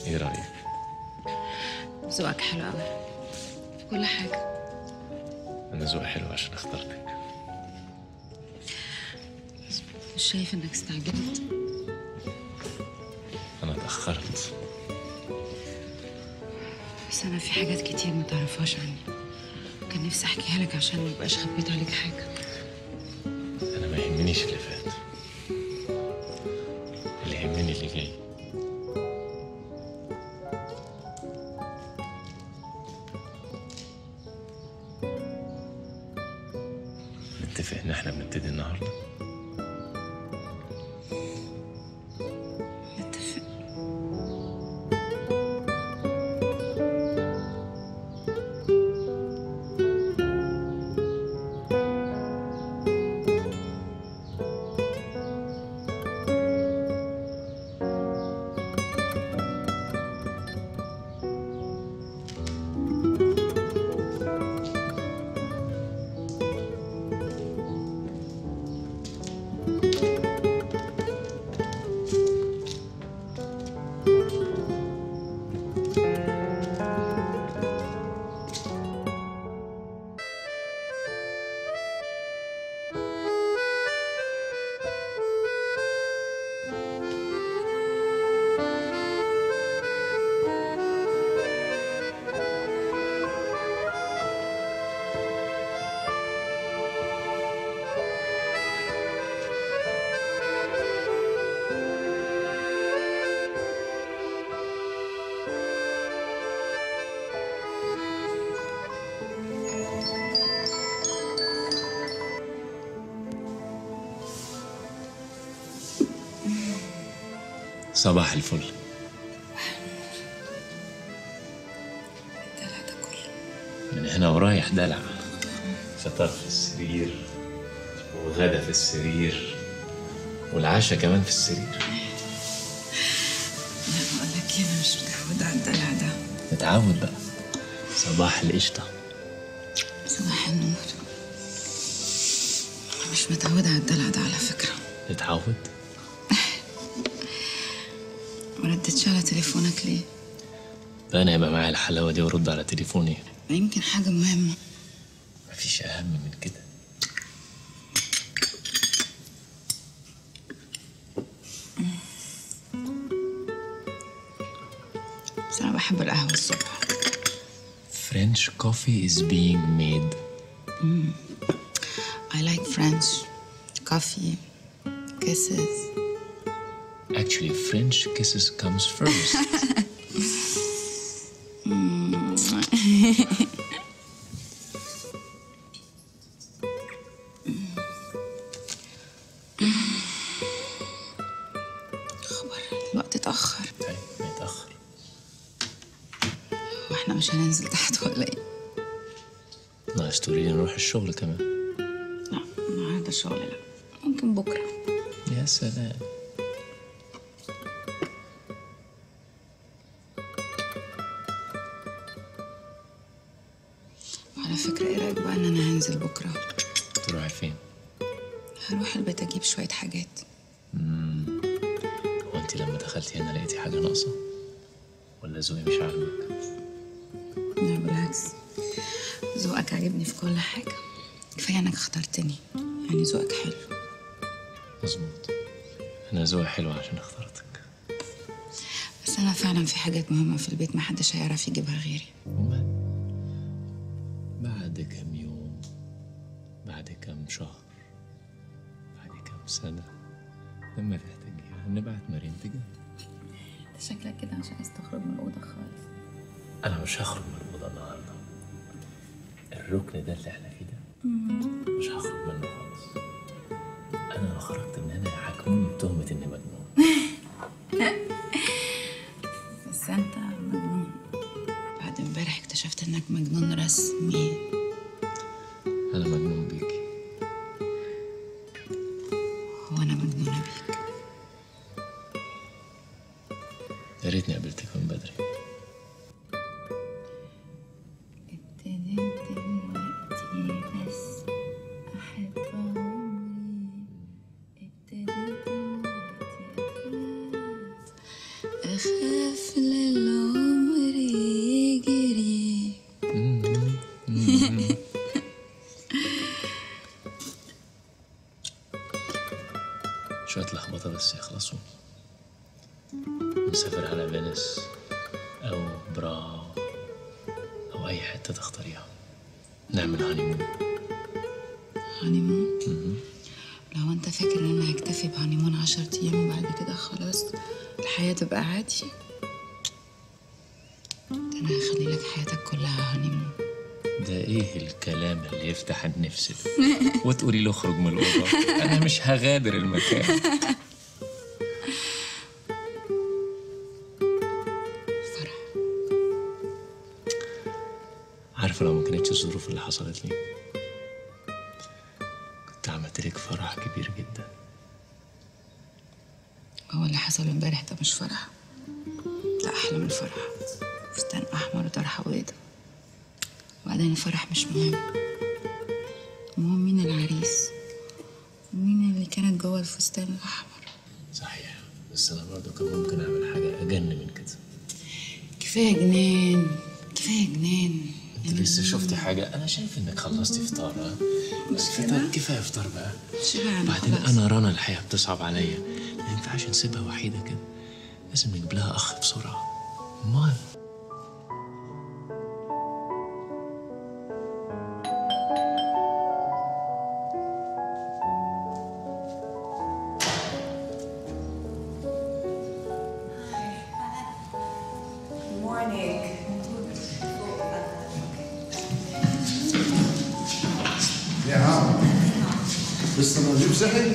ايه رايك ذوقك حلو قوي في كل حاجة انا ذوقي حلو عشان اخترتك مش شايف انك استعجلت انا اتاخرت بس انا في حاجات كتير ما تعرفهاش عني كان نفسي احكيها لك عشان ما يبقاش خبيت عليك حاجة انا ما يهمنيش اللي فات اللي يهمني اللي جاي نتفق ان احنا بنبتدي النهارده نتفق صباح الفل الدلع ده كله من هنا ورايح دلع فطار في السرير وغدا في السرير والعشاء كمان في السرير لا بقول لك إيه، انا مش متعودة على الدلع ده نتعود بقى صباح القشطة صباح النور انا مش متعودة على الدلع ده على فكرة نتعود ما ردتش على تليفونك ليه؟ بقى انا يبقى معايا الحلاوة دي وارد على تليفوني ما يمكن حاجة مهمة مفيش اهم من كده بس انا بحب القهوة الصبح French coffee is being made I like French coffee kisses Actually French kisses comes first خبر الوقت اتأخر طيب ما يتأخر واحنا مش هننزل تحت ولا ايه؟ ناقص تقولي لي نروح الشغل كمان لا النهارده الشغل لا ممكن بكرة يا سلام وعلى فكرة ايه رأيك بقى ان انا هنزل بكرة تروحي فين؟ هروح البيت اجيب شوية حاجات هو انت لما دخلتي هنا لقيتي حاجة ناقصة؟ ولا ذوقي مش عاجبك؟ لا بالعكس ذوقك عاجبني في كل حاجة كفاية انك اخترتني يعني ذوقك حلو مظبوط أنا ذوقي حلو عشان اخترتك بس انا فعلا في حاجات مهمة في البيت محدش هيعرف يجيبها غيري وما بعد كام يوم بعد كام شهر بعد كام سنة لما تحتاجيها نبعت مريم تجي انت شكلك كده مش عايز تخرج من الأوضة خالص أنا مش هخرج من الأوضة النهاردة الركن ده اللي احنا فيه ده مش هخرج منه خالص أنا لو خرجت من هنا يحاكموني بتهمة إني مجنون بس انت مجنون بعد امبارح اكتشفت انك مجنون رسمي أنا مجنون بيكي وانا مجنونة بيك يا ريتني قابلتك من بدري ابتديت دلوقتي بس احب عمري ابتديت دلوقتي اخاف أخاف للعمر يجري شوية لخبطة بس يخلصوا نسافر على فينيس أو براغ أو أي حتة تختاريها نعمل هانيمون هانيمون لو انت فاكر ان انا هكتفي بهانيمون عشر ايام وبعد كده خلاص الحياة تبقى عادي ده انا هخلي لك حياتك كلها هانيمون ده ايه الكلام اللي يفتح النفس ده وتقولي له اخرج من الاوضه انا مش هغادر المكان فرح عارفه لو ما كانتش الظروف اللي حصلت لي كنت عملت لك فرح كبير جدا هو اللي حصل امبارح ده مش فرح لا احلى من الفرح فستان احمر وطرحه بيضة وبعدين الفرح مش مهم المهم مين العريس ومين اللي كانت جوه الفستان الاحمر صحيح بس انا برضه كان ممكن اعمل حاجه اجن من كده كفايه جنان كفايه جنان انت لسه شفتي حاجه انا شايف انك خلصتي فطار ها بس فطار كفايه فطار بقى شبعنا بعدين خلاص. انا رنا الحياه بتصعب عليا ما ينفعش نسيبها وحيده كده لازم نجيب لها اخ بسرعه امال Morning. يا عم لسه نجيب صحي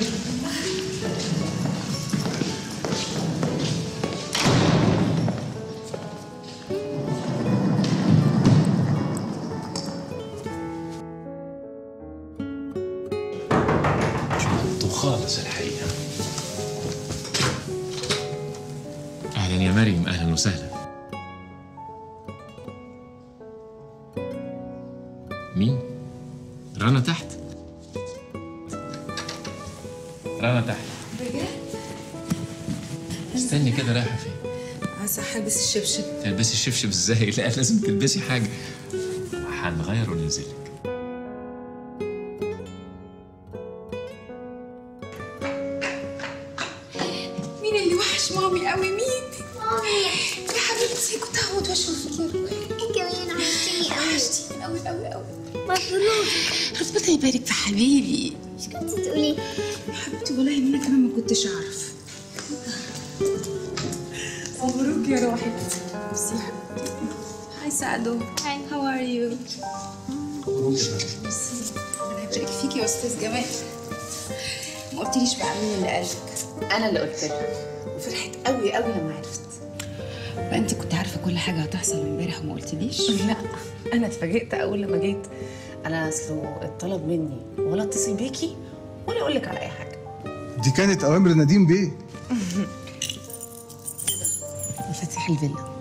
مش مقطو خالص الحقيقه اهلا يا مريم اهلا وسهلا مين رنا تحت رنا تحت بجد؟ استني كده رايحه فين عايزة هلبس الشبشب تلبسي الشبشب ازاي لا لازم تلبسي حاجه هنغير وننزلك مين اللي وحش مامي قوي مين مامي يا حبيبتي كنت هموت واشوفك يا روحي انت كمان وحشتني قوي وحشتيني قوي قوي قوي مبروك ربنا يبارك في حبيبي مش كنت تقولي يا حبيبتي والله ان انا كمان ما كنتش اعرف مبروك يا روحي بصي يا حبيبتي هاي سعدو هاي. هاو ار يو ربنا يبارك فيكي يا استاذ جمال ما قلتليش بقى مين اللي قالك أنا اللي قلت لها وفرحت قوي قوي لما عرفت بقى انت كنت عارفه كل حاجه هتحصل امبارح وما قلتليش لا أنا اتفاجئت أول لما جيت أنا أصله اتطلب مني ولا اتصل بيكي ولا أقول لك على أي حاجة دي كانت اوامر نديم بيه مفاتيح الفيلا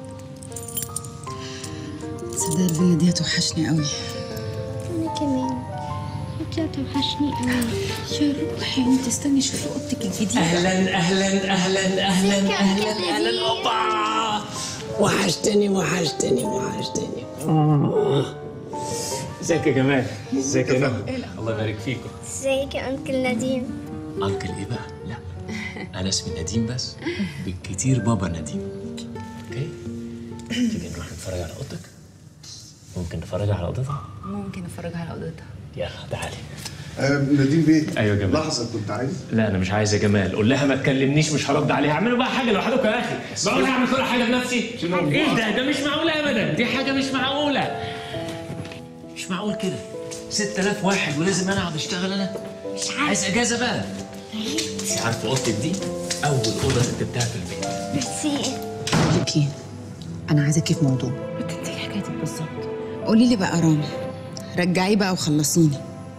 تصدق الفيلا دي هتوحشني قوي انا كمان انت هتوحشني قوي يا روحي انت استني شوفي اوضتك الجديده اهلا اهلا اهلا اهلا ازيك يا اهلا أنكل اهلا نبيل؟ اوبا وحشتني وحشتني وحشتني آه. ازيك يا جمال ازيك يا نهى الله يبارك فيكم ازيك يا انكل نديم انكل ايه بقى لا انا اسمي نديم بس بالكتير بابا نديم اوكي تيجي نروح نتفرج على اوضتك ممكن نتفرج على اوضتها ممكن اتفرج على اوضتها يلا تعالي آه نديم بيه أيوة يا جمال. لحظه كنت عايز لا انا مش عايز يا جمال قول لها ما تكلمنيش مش هرد عليها اعملوا بقى حاجه لوحدكم يا اخي بقول اعمل كل حاجه بنفسي ايه ده ده مش معقوله ابدا دي حاجه مش معقوله مش معقول كده 6000 واحد ولازم انا اقعد اشتغل انا مش عايز عارفه اجازه بقى انت عارفه اوضتك دي اول اوضه رتبتها في البيت ميرسي لك إيه؟ أنا عايزاكي في موضوع انت ايه حكايتك بالظبط قولي لي بقى رامي رجعيه بقى وخلصيني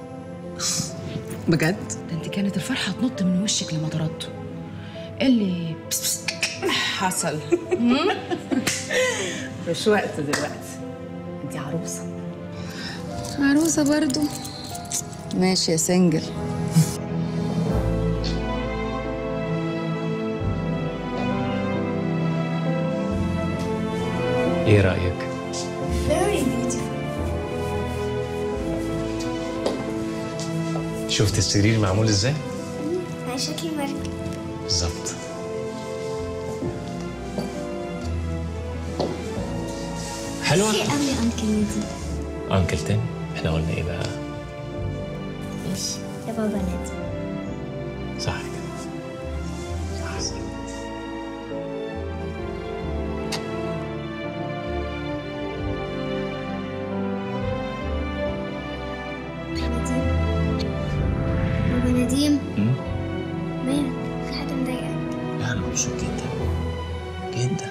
بجد؟ ده انت كانت الفرحه هتنط من وشك لما طردته إيه اللي بس بس حصل مش وقت دلوقتي أنت عروسة عروسه برضو ماشي يا سنجل ايه رايك Very beautiful. شفت السرير معمول ازاي على شكل مركب. بالظبط حلوه في قوي أنكل نادي. انكل تاني احنا قلنا ايه بقى ماشي يا بابا نادي. صح كده صح نديم. بابا نديم مم؟ مالك؟ في حاجة مضايقاك؟ لا انا مبسوط جدا جدا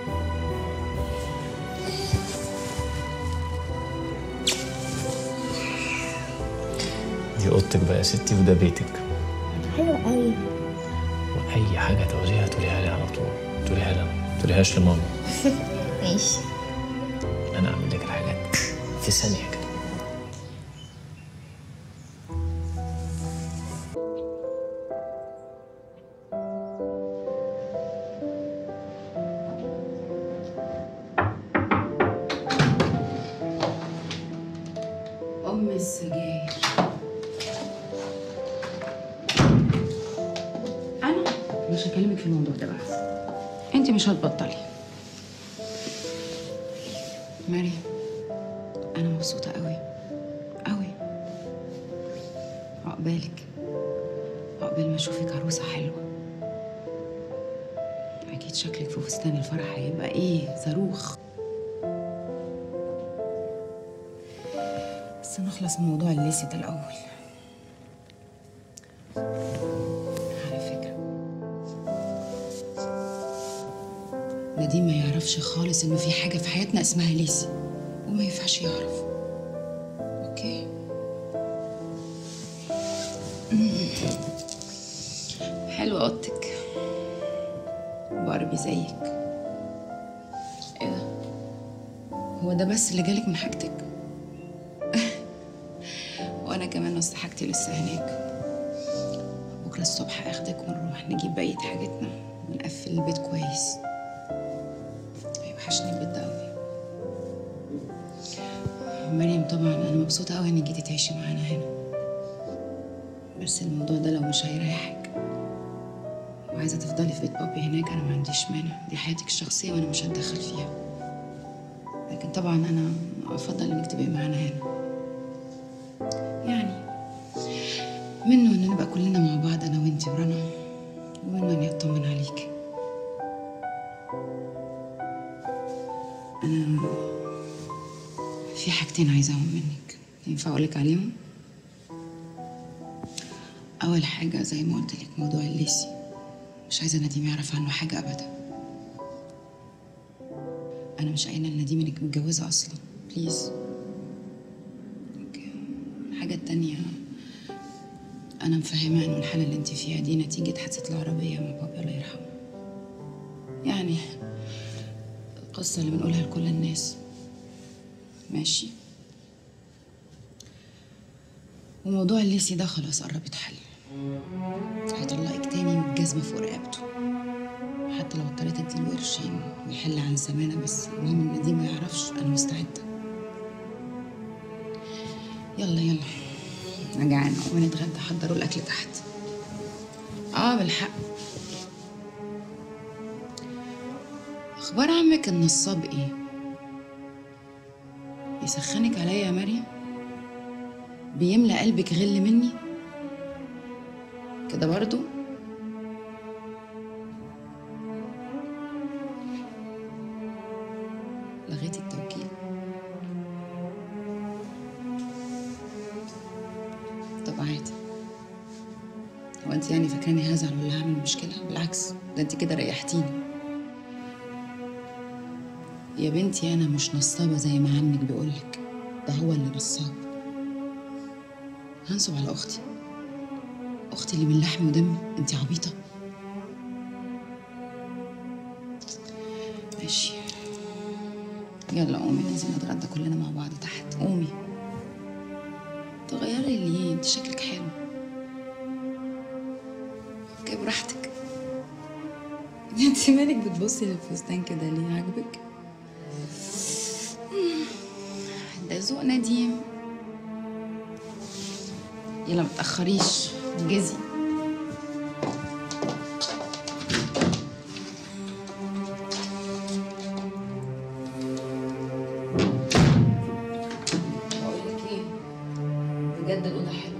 دي اوضتك بقى يا ستي وده بيتك حلو قوي. واي حاجه تعوزيها تقوليها لي على طول تقوليها لي انا ما تقوليهاش لماما ماشي. انا اعمل لك الحاجات في ثانيه كده أم السجاير أنا مش هكلمك في الموضوع ده بقى أنت مش هتبطلي مريم أنا مبسوطة قوي قوي عقبالك عقبال ما أشوفك عروسة حلوة أكيد شكلك في فستان الفرح هيبقى إيه صاروخ بس نخلص من موضوع الليسي ده الأول على فكرة نديم ما يعرفش خالص إنه في حاجة في حياتنا اسمها ليسي وما ينفعش يعرف أوكي حلوة أوضتك باربي زيك إيه ده؟ هو ده بس اللي جالك من حاجتك؟ وانا كمان نص حاجتي لسه هناك بكره الصبح اخدك ونروح نجيب بقيه حاجتنا ونقفل البيت كويس هيوحشني البيت ده قوي مريم طبعا انا مبسوطه قوي انك جيتي تعيشي معانا هنا بس الموضوع ده لو مش هيريحك وعايزه تفضلي في بيت بابي هناك انا ما عنديش مانع دي حياتك الشخصيه وانا مش هتدخل فيها لكن طبعا انا افضل انك تبقي معانا هنا يعني منه ان نبقى كلنا مع بعض انا وانتي ورنا ومنه اني اطمن عليك انا في حاجتين عايزاهم منك ينفع اقولك عليهم اول حاجه زي ما قلت لك موضوع الليسي مش عايزه نديم يعرف عنه حاجه ابدا انا مش قايله لنديم انك متجوزه اصلا بليز اوكي الحاجه التانيه انا مفهمه ان الحاله اللي انت فيها دي نتيجه حادثه العربيه مع بابا الله يرحمه يعني القصه اللي بنقولها لكل الناس ماشي وموضوع الليسي ده خلاص قرب يتحل هيطلقك تاني والجزمة فوق رقبته حتى لو اضطريت اديله قرشين ويحل عن زمانة بس المهم ان دي ما يعرفش انا مستعدة يلا يلا انا جعانة ونتغدى حضروا الاكل تحت اه بالحق اخبار عمك النصاب ايه يسخنك عليا يا مريم بيملى قلبك غل مني كده برضو لغيتي التوكيل طب عادي هو انت يعني فاكراني هزعل ولا هعمل مشكلة بالعكس ده انت كده ريحتيني يا بنتي انا مش نصابة زي ما عمك بيقولك ده هو اللي نصاب هنصب على اختي اختي اللي من لحم ودم انت عبيطه ماشي يلا قومي ننزل نتغدى كلنا مع بعض تحت قومي تغيري ليه انت شكلك حلو اوكي براحتك انت مالك بتبصي للفستان كده ليه عاجبك ذوق نديم يلا متأخريش انجزي بقول لك ايه بجد الأوضة حلوة